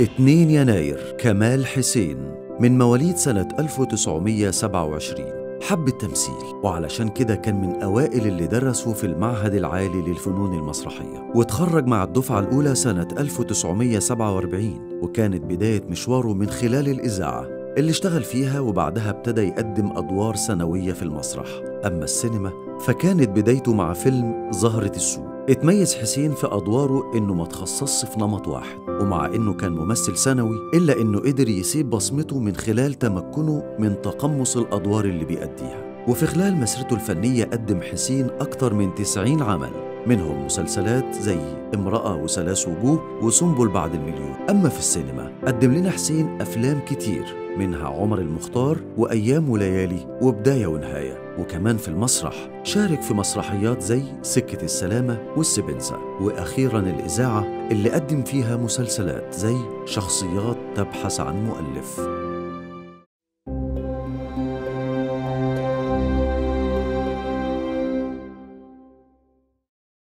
2 يناير كمال حسين من مواليد سنة 1927 حب التمثيل وعلشان كده كان من أوائل اللي درسوا في المعهد العالي للفنون المسرحية وتخرج مع الدفعة الأولى سنة 1947 وكانت بداية مشواره من خلال الإذاعة اللي اشتغل فيها وبعدها ابتدى يقدم أدوار سنوية في المسرح أما السينما فكانت بدايته مع فيلم زهرة السوق اتميز حسين في أدواره إنه ما تخصصش في نمط واحد ومع إنه كان ممثل ثانوي إلا إنه قدر يسيب بصمته من خلال تمكنه من تقمص الأدوار اللي بيأديها وفي خلال مسيرته الفنية قدم حسين أكتر من 90 عمل منهم مسلسلات زي امرأة وثلاث وجوه وسنبل بعد المليون أما في السينما قدم لنا حسين أفلام كتير منها عمر المختار وأيام وليالي وبداية ونهاية وكمان في المسرح شارك في مسرحيات زي سكة السلامة والسبنسة وأخيرا الإذاعة اللي قدم فيها مسلسلات زي شخصيات تبحث عن مؤلف